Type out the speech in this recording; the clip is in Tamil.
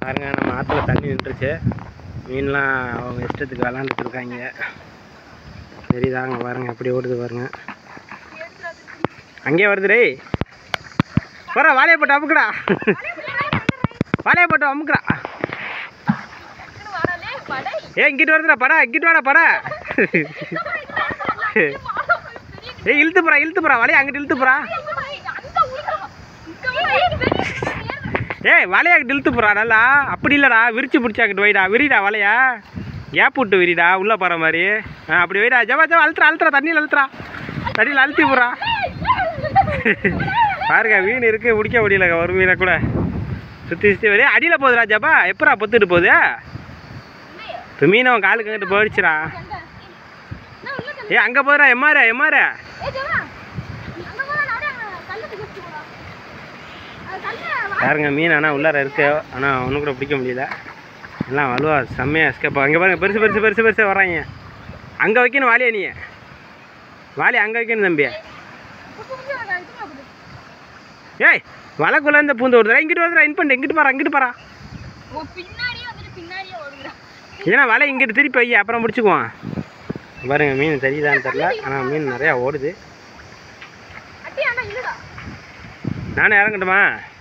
பாருங்க நம்ம ஆற்றுல தண்ணி நின்றுச்சு மீன்லாம் அவங்க இஷ்டத்துக்கு விளாண்டுட்டு இருக்காங்க சரிதாங்க பாருங்க எப்படி ஓடுது பாருங்க அங்கேயே வருது டேய் போற வாழையை போட்டு அமுக்குடா வாழையை போட்டு அமுக்குடா ஏ இங்கிட்டு வருதுடா படா இங்கிட்டு வாடா படா ஏய் இழுத்து போறா இழுத்து போறா வலையை அங்கிட்டு இழுத்து போறா ஏய் வலையை அங்கிட்டு இழுத்து போறா நல்லா அப்படி இல்லைடா விரிச்சு பிடிச்சி அங்கிட்டு வைடா விரிடா வலையா கேப் விட்டு விரிடா உள்ளே போகிற மாதிரி ஆ அப்படி வைடா ஜவா ஜவா அழுத்துறா அழுத்துறா தண்ணியில் அழுத்துறா தண்ணியில் அழுத்தி போறா பாருங்க மீன் இருக்கு பிடிக்க முடியல ஒரு மீனை கூட சுற்றி சுற்றி வரையும் அடியில் போகுதுடா ஜபா எப்படா பொத்துட்டு போகுது இப்போ மீன் அவன் காலுக்கு அங்கிட்டு போயிடுச்சுடா ஏ அங்கே போகிறா எம்மார எம்மார பாருங்க மீன் ஆனால் உள்ளார இருக்கு ஆனால் ஒன்றும் கூட பிடிக்க முடியல எல்லாம் வலுவா செம்மையாக எஸ்கேப் அங்கே பாருங்க பெருசு பெருசு பெருசு பெருசு வராங்க அங்கே வைக்கணும் வாலியா நீ வாலி அங்கே வைக்கணும் தம்பி ஏய் வலைக்குள்ள இருந்து பூந்து வருதுடா இங்கிட்டு வருதுடா இன் பண்ணு இங்கிட்டு பாரா இங்கிட்டு பாரா பின்னாடியே வந்துட்டு பின்னாடியே ஓடுகிறா ஏன்னா வலை இங்கிட்டு திருப்பி வை அப்புறம் பிடிச்சிக்குவான் பாருங்க மீன் தெரியுதான்னு தெரில ஆனால் மீன் நிறையா ஓடுது அட்டி அண்ணா இல்லடா நானும் இறங்கட்டுமா